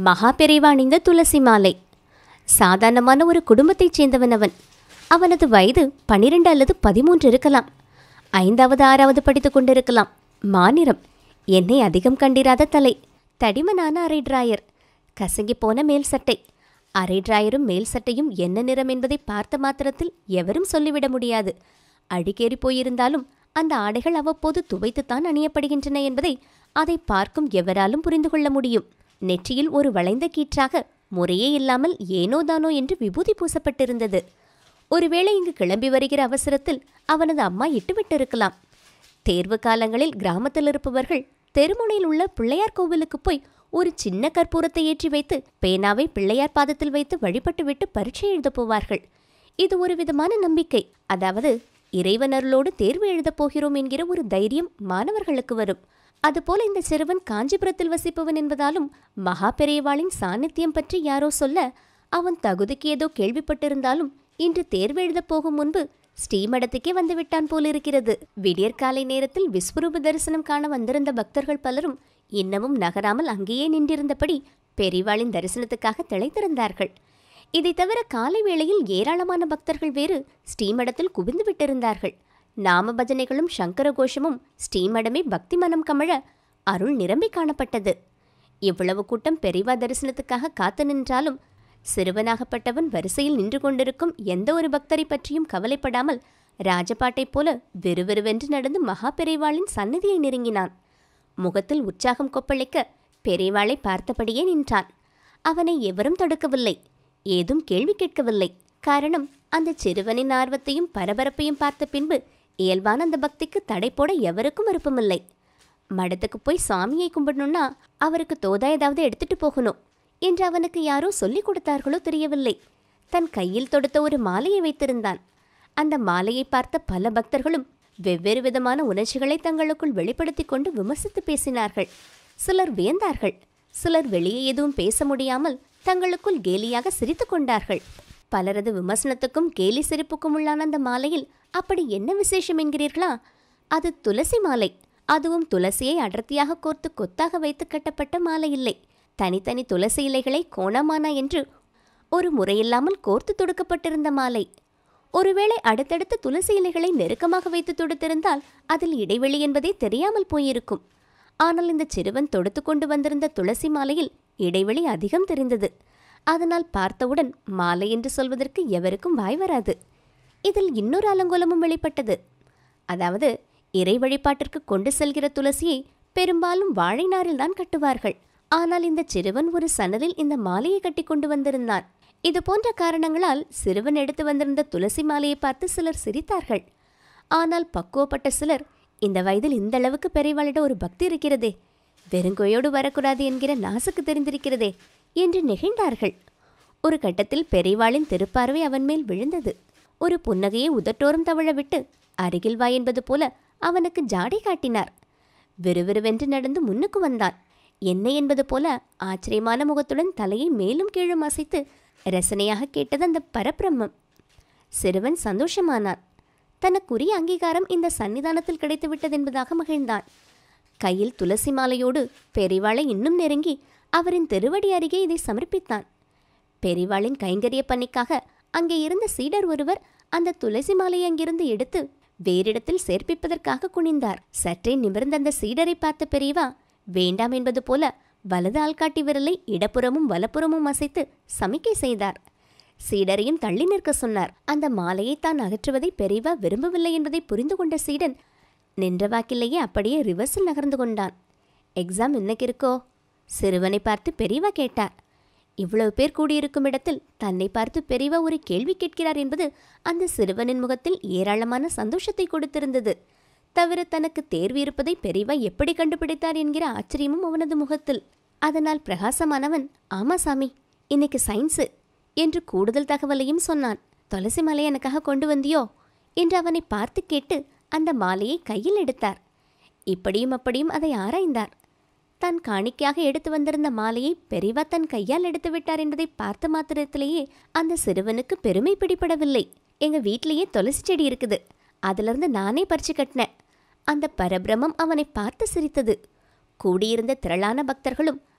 மகா பெரிவா அணிந்த துளசி மாலை சாதாரணமான ஒரு குடும்பத்தைச் சேர்ந்தவன் அவன் அவனது வயது பனிரெண்டு அல்லது பதிமூன்று இருக்கலாம் ஐந்தாவது ஆறாவது படித்துக் கொண்டிருக்கலாம் மாநிறம் என்னை அதிகம் கண்டிராத தலை தடிமனான அரை டிராயர் கசங்கி போன மேல் சட்டை அரை டிராயரும் மேல் சட்டையும் என்ன நிறம் என்பதை பார்த்த மாத்திரத்தில் எவரும் சொல்லிவிட முடியாது அடிக்கேறி போயிருந்தாலும் அந்த ஆடைகள் அவ்வப்போது துவைத்துத்தான் அணியப்படுகின்றன என்பதை அதை பார்க்கும் எவராலும் புரிந்து கொள்ள முடியும் நெற்றியில் ஒரு வளைந்த கீற்றாக முறையே இல்லாமல் ஏனோதானோ என்று விபூதி பூசப்பட்டிருந்தது ஒருவேளை இங்கு கிளம்பி வருகிற அவசரத்தில் அவனது அம்மா இட்டுவிட்டிருக்கலாம் தேர்வு காலங்களில் கிராமத்தில் இருப்பவர்கள் தெருமுனையில் உள்ள பிள்ளையார் கோவிலுக்கு போய் ஒரு சின்ன கற்பூரத்தை ஏற்றி வைத்து பேனாவை பிள்ளையார் பாதத்தில் வைத்து வழிபட்டுவிட்டு பரீட்சை எழுதப் போவார்கள் இது ஒரு விதமான நம்பிக்கை அதாவது இறைவனர்களோடு தேர்வு எழுதப் போகிறோம் என்கிற ஒரு தைரியம் மாணவர்களுக்கு வரும் அதுபோல இந்த சிறுவன் காஞ்சிபுரத்தில் வசிப்பவன் என்பதாலும் மகா பெரியவாளின் சாநித்தியம் பற்றி யாரோ சொல்ல அவன் தகுதிக்கு ஏதோ கேள்விப்பட்டிருந்தாலும் இன்று தேர்வு எழுதப் போகும் முன்பு ஸ்ரீமடத்துக்கே வந்து விட்டான் போலிருக்கிறது விடியற்காலை நேரத்தில் விஸ்வரூப தரிசனம் காண வந்திருந்த பக்தர்கள் பலரும் இன்னமும் நகராமல் அங்கேயே நின்றிருந்தபடி பெரிவாளின் தரிசனத்துக்காக திளைத்திருந்தார்கள் இதை தவிர காலை வேளையில் ஏராளமான பக்தர்கள் வேறு ஸ்ரீமடத்தில் குவிந்து விட்டிருந்தார்கள் நாம பஜனைகளும் சங்கர கோஷமும் ஸ்ரீமடமே பக்தி மனம் கமழ அருள் நிரம்பி காணப்பட்டது இவ்வளவு கூட்டம் பெரிவா தரிசனத்துக்காக காத்து நின்றாலும் சிறுவனாகப்பட்டவன் வரிசையில் நின்று கொண்டிருக்கும் எந்த ஒரு பக்தரை பற்றியும் கவலைப்படாமல் ராஜபாட்டைப் போல விறுவிறுவென்று நடந்து மகா பெரிவாளின் சந்நிதியை நெருங்கினான் முகத்தில் உற்சாகம் கொப்பளிக்க பெரியவாளை பார்த்தபடியே நின்றான் அவனை எவரும் தடுக்கவில்லை ஏதும் கேள்வி கேட்கவில்லை காரணம் அந்த சிறுவனின் ஆர்வத்தையும் பரபரப்பையும் பார்த்த பின்பு இயல்பான அந்த பக்திக்கு தடை போட எவருக்கும் விருப்பமில்லை மடத்துக்கு போய் சாமியை கும்பிடணும்னா அவருக்கு தோதா ஏதாவது எடுத்துட்டு போகணும் என்று அவனுக்கு யாரோ சொல்லிக் கொடுத்தார்களோ தெரியவில்லை தன் கையில் தொடுத்த ஒரு மாலையை வைத்திருந்தான் அந்த மாலையை பார்த்த பல பக்தர்களும் வெவ்வேறு விதமான உணர்ச்சிகளை தங்களுக்குள் வெளிப்படுத்திக் கொண்டு விமர்சித்து பேசினார்கள் சிலர் வியந்தார்கள் சிலர் வெளியே எதுவும் பேச முடியாமல் தங்களுக்குள் கேலியாக சிரித்துக் கொண்டார்கள் பலரது விமர்சனத்துக்கும் கேலி சிரிப்புக்கும் உள்ளான அந்த மாலையில் அப்படி என்ன விசேஷம் என்கிறீர்களா அது துளசி மாலை அதுவும் துளசியை அடர்த்தியாக கோர்த்து கொத்தாக வைத்து கட்டப்பட்ட மாலை இல்லை தனித்தனி துளசி இலைகளை கோணமானா என்று ஒரு முறையில்லாமல் கோர்த்து தொடுக்கப்பட்டிருந்த மாலை ஒருவேளை அடுத்தடுத்த துளசி இலைகளை நெருக்கமாக வைத்து தொடுத்திருந்தால் அதில் இடைவெளி என்பதே தெரியாமல் போயிருக்கும் ஆனால் இந்த சிறுவன் தொடுத்து கொண்டு வந்திருந்த துளசி மாலையில் இடைவெளி அதிகம் தெரிந்தது அதனால் பார்த்தவுடன் மாலை என்று சொல்வதற்கு எவருக்கும் வாய் வராது இதில் இன்னொரு அலங்கோலமும் வெளிப்பட்டது அதாவது இறை வழிபாட்டிற்கு கொண்டு செல்கிற துளசியை பெரும்பாலும் வாழை நாரில் தான் கட்டுவார்கள் ஆனால் இந்த சிறுவன் ஒரு சணலில் இந்த மாலையை கட்டி கொண்டு வந்திருந்தான் இது போன்ற காரணங்களால் சிறுவன் எடுத்து வந்திருந்த துளசி மாலையை பார்த்து சிலர் சிரித்தார்கள் ஆனால் பக்குவப்பட்ட சிலர் இந்த வயதில் இந்த அளவுக்கு பெரியவாளிடம் ஒரு பக்தி இருக்கிறதே வெறுங்கோயோடு வரக்கூடாது என்கிற நாசுக்கு தெரிந்திருக்கிறதே என்று நெகிழ்ந்தார்கள் ஒரு கட்டத்தில் பெரியவாளின் திருப்பார்வை அவன் மேல் விழுந்தது ஒரு புன்னகையை உதட்டோரம் தவழ விட்டு அருகில் வா என்பது போல அவனுக்கு ஜாடை காட்டினார் விறுவிறுவென்று நடந்து முன்னுக்கு வந்தான் என்ன என்பது போல ஆச்சரியமான முகத்துடன் தலையை மேலும் கீழும் அசைத்து ரசனையாக கேட்டது அந்த பரபிரம்மம் சிறுவன் சந்தோஷமானான் தனக்குரிய அங்கீகாரம் இந்த சன்னிதானத்தில் கிடைத்துவிட்டது என்பதாக மகிழ்ந்தான் கையில் துளசி மாலையோடு பெரிவாளை இன்னும் நெருங்கி அவரின் திருவடி அருகே இதை சமர்ப்பித்தான் பெரிவாளின் கைங்கரிய பணிக்காக அங்கே இருந்த சீடர் ஒருவர் அந்த துளசி மாலையை அங்கிருந்து எடுத்து வேறிடத்தில் சேர்ப்பிப்பதற்காக குனிந்தார் சற்றே நிமிர்ந்த அந்த சீடரை பார்த்த பெரியவா வேண்டாம் என்பது போல வலது ஆள்காட்டி விரலை இடப்புறமும் வலப்புறமும் அசைத்து சமிக்கை செய்தார் சீடரையும் தள்ளி நிற்க சொன்னார் அந்த மாலையை தான் அகற்றுவதை பெரியவா விரும்பவில்லை என்பதை புரிந்து கொண்ட சீடன் நின்ற வாக்கிலேயே அப்படியே ரிவர்ஸில் நகர்ந்து கொண்டான் எக்ஸாம் இன்னைக்கு இருக்கோ சிறுவனை பார்த்து பெரியவா கேட்டார் இவ்வளவு பேர் கூடியிருக்கும் இடத்தில் தன்னை பார்த்து பெரியவா ஒரு கேள்வி கேட்கிறார் என்பது அந்த சிறுவனின் முகத்தில் ஏராளமான சந்தோஷத்தை கொடுத்திருந்தது தவிர தனக்கு தேர்வு இருப்பதை பெரியவா எப்படி கண்டுபிடித்தார் என்கிற ஆச்சரியமும் அவனது முகத்தில் அதனால் பிரகாசமானவன் ஆமா சாமி இன்னைக்கு சயின்ஸு என்று கூடுதல் தகவலையும் சொன்னான் துளசி மாலை எனக்காக கொண்டு வந்தியோ என்று அவனை பார்த்து கேட்டு அந்த மாலையை கையில் எடுத்தார் இப்படியும் அப்படியும் அதை ஆராய்ந்தார் தான் காணிக்கையாக எடுத்து வந்திருந்த மாலையை பெரியவா தன் கையால் எடுத்து விட்டார் என்பதை பார்த்த மாத்திரத்திலேயே அந்த சிறுவனுக்கு பெருமை பிடிபடவில்லை எங்க வீட்லயே துளசி செடி இருக்குது அதிலிருந்து நானே பறிச்சு கட்டினேன் அந்த பரபிரமம் அவனை பார்த்து சிரித்தது கூடியிருந்த திரளான பக்தர்களும்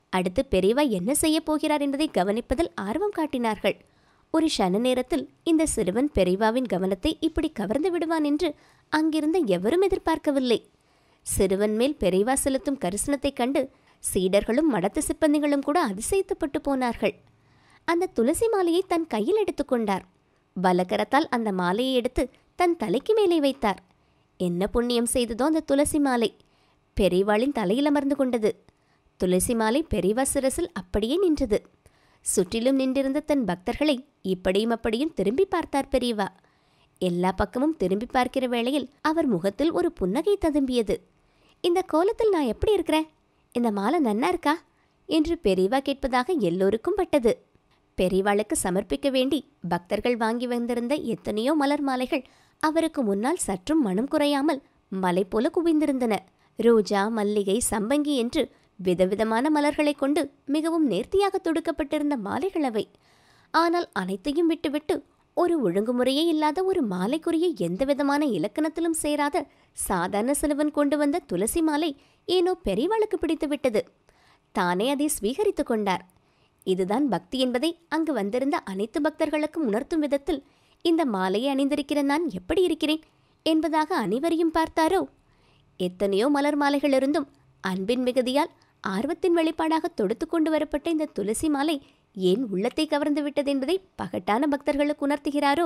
அடுத்து பெரியவா என்ன செய்யப் போகிறார் என்பதை கவனிப்பதில் ஆர்வம் காட்டினார்கள் ஒரு க்ஷண நேரத்தில் இந்த சிறுவன் பெரியவாவின் கவனத்தை இப்படி கவர்ந்து விடுவான் என்று அங்கிருந்த எவரும் எதிர்பார்க்கவில்லை சிறுவன் மேல் பெரியவா செலுத்தும் கரிசனத்தைக் கண்டு சீடர்களும் மடத்து சிப்பந்திகளும் கூட அதிசயித்துப்பட்டு போனார்கள் அந்த துளசி மாலையை தன் கையில் எடுத்துக்கொண்டார் பலகரத்தால் அந்த மாலையை எடுத்து தன் தலைக்கு மேலே வைத்தார் என்ன புண்ணியம் செய்ததோ அந்த துளசி மாலை பெரியவாளின் தலையில் அமர்ந்து கொண்டது துளசி மாலை பெரியவா சிரசில் அப்படியே நின்றது சுற்றிலும் நின்றிருந்த தன் பக்தர்களை இப்படியும் அப்படியும் திரும்பி பார்த்தார் பெரியவா எல்லா பக்கமும் திரும்பி பார்க்கிற வேளையில் அவர் முகத்தில் ஒரு புன்னகை ததும்பியது இந்த கோலத்தில் நான் எப்படி இருக்கிறேன் இந்த மாலை நன்னா இருக்கா என்று பெரியவா கேட்பதாக எல்லோருக்கும் பட்டது பெரியவாளுக்கு சமர்ப்பிக்க வேண்டி பக்தர்கள் வாங்கி வந்திருந்த எத்தனையோ மலர் மாலைகள் அவருக்கு முன்னால் சற்றும் மனம் குறையாமல் மலை போல குவிந்திருந்தன ரோஜா மல்லிகை சம்பங்கி என்று விதவிதமான மலர்களைக் கொண்டு மிகவும் நேர்த்தியாக தொடுக்கப்பட்டிருந்த மாலைகள் அவை ஆனால் அனைத்தையும் விட்டுவிட்டு ஒரு ஒழுங்குமுறையே இல்லாத ஒரு மாலைக்குரிய எந்தவிதமான இலக்கணத்திலும் சேராத சாதாரண சிலுவன் கொண்டு வந்த துளசி மாலை ஏனோ பெரியவாளுக்கு பிடித்துவிட்டது தானே அதை ஸ்வீகரித்துக் கொண்டார் இதுதான் பக்தி என்பதை அங்கு வந்திருந்த அனைத்து பக்தர்களுக்கும் உணர்த்தும் விதத்தில் இந்த மாலையை அணிந்திருக்கிற நான் எப்படி இருக்கிறேன் என்பதாக அனைவரையும் பார்த்தாரோ எத்தனையோ மலர் மாலைகள் இருந்தும் அன்பின் மிகுதியால் ஆர்வத்தின் வெளிப்பாடாக தொடுத்து கொண்டு வரப்பட்ட இந்த துளசி மாலை ஏன் உள்ளத்தை கவர்ந்து விட்டது என்பதை பகட்டான பக்தர்களுக்கு உணர்த்துகிறாரோ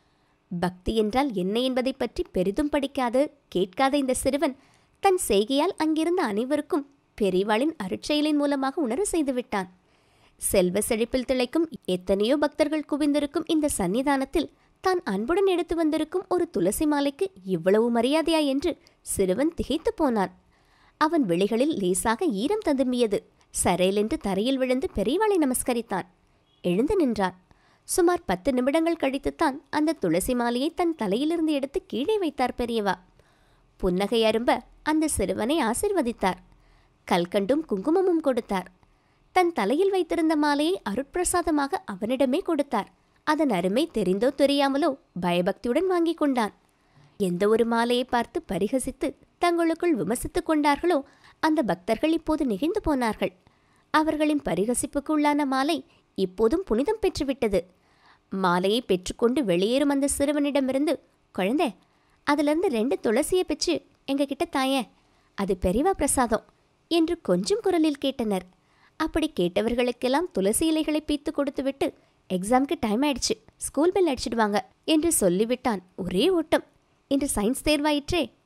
பக்தி என்றால் என்ன என்பதை பற்றி பெரிதும் படிக்காது கேட்காத இந்த சிறுவன் தன் செய்கையால் அங்கிருந்த அனைவருக்கும் பெரியவாளின் அருட்செயலின் மூலமாக உணர செய்து விட்டான் செல்வ செழிப்பில் திளைக்கும் எத்தனையோ பக்தர்கள் குவிந்திருக்கும் இந்த சன்னிதானத்தில் தான் அன்புடன் எடுத்து வந்திருக்கும் ஒரு துளசி மாலைக்கு இவ்வளவு மரியாதையா என்று சிறுவன் திகைத்து போனான் அவன் விழிகளில் லேசாக ஈரம் ததும்பியது சரையலென்று தரையில் விழுந்து பெரியவாளை நமஸ்கரித்தான் எழுந்து நின்றான் சுமார் பத்து நிமிடங்கள் கழித்துத்தான் அந்த துளசி மாலையை தன் தலையிலிருந்து எடுத்து கீழே வைத்தார் பெரியவா புன்னகை அரும்ப அந்த சிறுவனை ஆசிர்வதித்தார் கல்கண்டும் குங்குமமும் கொடுத்தார் தன் தலையில் வைத்திருந்த மாலையை அருட்பிரசாதமாக அவனிடமே கொடுத்தார் அதன் அருமை தெரிந்தோ தெரியாமலோ பயபக்தியுடன் வாங்கிக் கொண்டான் எந்த ஒரு மாலையை பார்த்து பரிகசித்து தங்களுக்குள் விமர்சித்துக் கொண்டார்களோ அந்த பக்தர்கள் இப்போது நெகிழ்ந்து போனார்கள் அவர்களின் பரிகசிப்புக்கு உள்ளான மாலை இப்போதும் புனிதம் பெற்றுவிட்டது மாலையை பெற்றுக்கொண்டு வெளியேறும் அந்த சிறுவனிடமிருந்து குழந்தை அதிலிருந்து ரெண்டு துளசியை பெற்று எங்ககிட்ட தாயே அது பெரியவா பிரசாதம் என்று கொஞ்சம் குரலில் கேட்டனர் அப்படி கேட்டவர்களுக்கெல்லாம் துளசி இலைகளை பீத்து கொடுத்துவிட்டு எக்ஸாம்க்கு டைம் ஆயிடுச்சு ஸ்கூல் பெல் அடிச்சிடுவாங்க என்று சொல்லிவிட்டான் ஒரே ஓட்டம் இன்று சயின்ஸ் தேர்வாயிற்றே